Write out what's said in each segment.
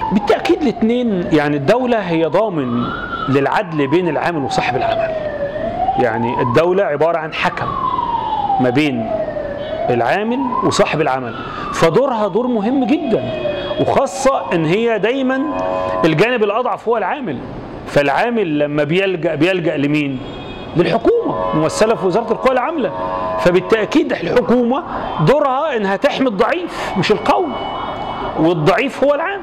بالتاكيد الاثنين يعني الدوله هي ضامن للعدل بين العامل وصاحب العمل يعني الدوله عباره عن حكم ما بين العامل وصاحب العمل فدورها دور مهم جدا وخاصة ان هي دايما الجانب الاضعف هو العامل فالعامل لما بيلجأ بيلجأ لمين للحكومة ممثلة في وزارة القوى العاملة فبالتأكيد الحكومة دورها انها تحمي الضعيف مش القوي والضعيف هو العامل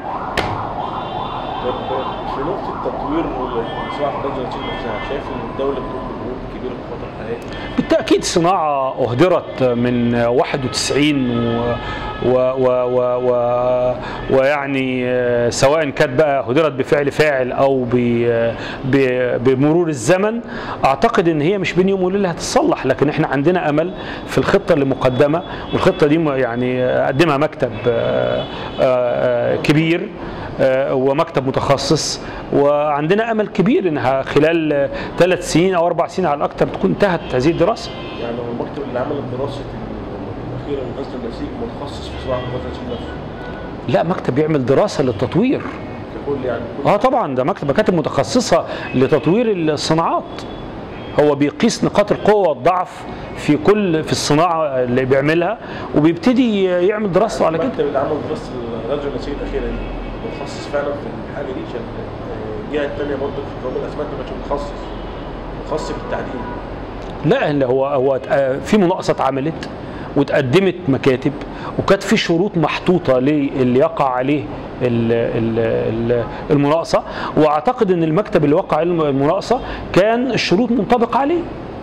طب في نقطة تطوير صناعة الرجل نفسها شايف ان الدولة بتقوم بجهود كبيرة في الفترة الحالية بالتأكيد صناعة أهدرت من 91 و و و و و ويعني آه، سواء كانت بقى هدرت بفعل فاعل أو ب- ب- بمرور الزمن أعتقد إن هي مش بين يوم وليلة هتتصلح لكن إحنا عندنا أمل في الخطة اللي مقدمة والخطة دي م- يعني قدمها مكتب آه، آه، كبير آه، ومكتب متخصص وعندنا امل كبير انها خلال ثلاث سنين او اربع سنين على الاكثر تكون انتهت هذه الدراسه. يعني هو المكتب اللي عمل الدراسة الأخيرة من غزل النسيج متخصص في صناعة غزل النسيج نفسه لا مكتب يعمل دراسه للتطوير. ككل يعني كل اه طبعا ده مكتب مكاتب متخصصه لتطوير الصناعات. هو بيقيس نقاط القوه والضعف في كل في الصناعه اللي بيعملها وبيبتدي يعمل دراسته على كده. المكتب اللي عمل دراسة غزل النسيج الأخيرة دي متخصص فعلا في الحاجة دي عشان آه، الجهة التانية برضه في قوام الأسمنت ما كانش متخصص متخصص في التعديل لا اللي هو هو ات- في مناقصه اتعملت واتقدمت مكاتب وكانت في شروط محطوطه للي يقع عليه ال- ال- ال- المناقصه واعتقد ان المكتب اللي وقع عليه المناقصه كان الشروط منطبقه عليه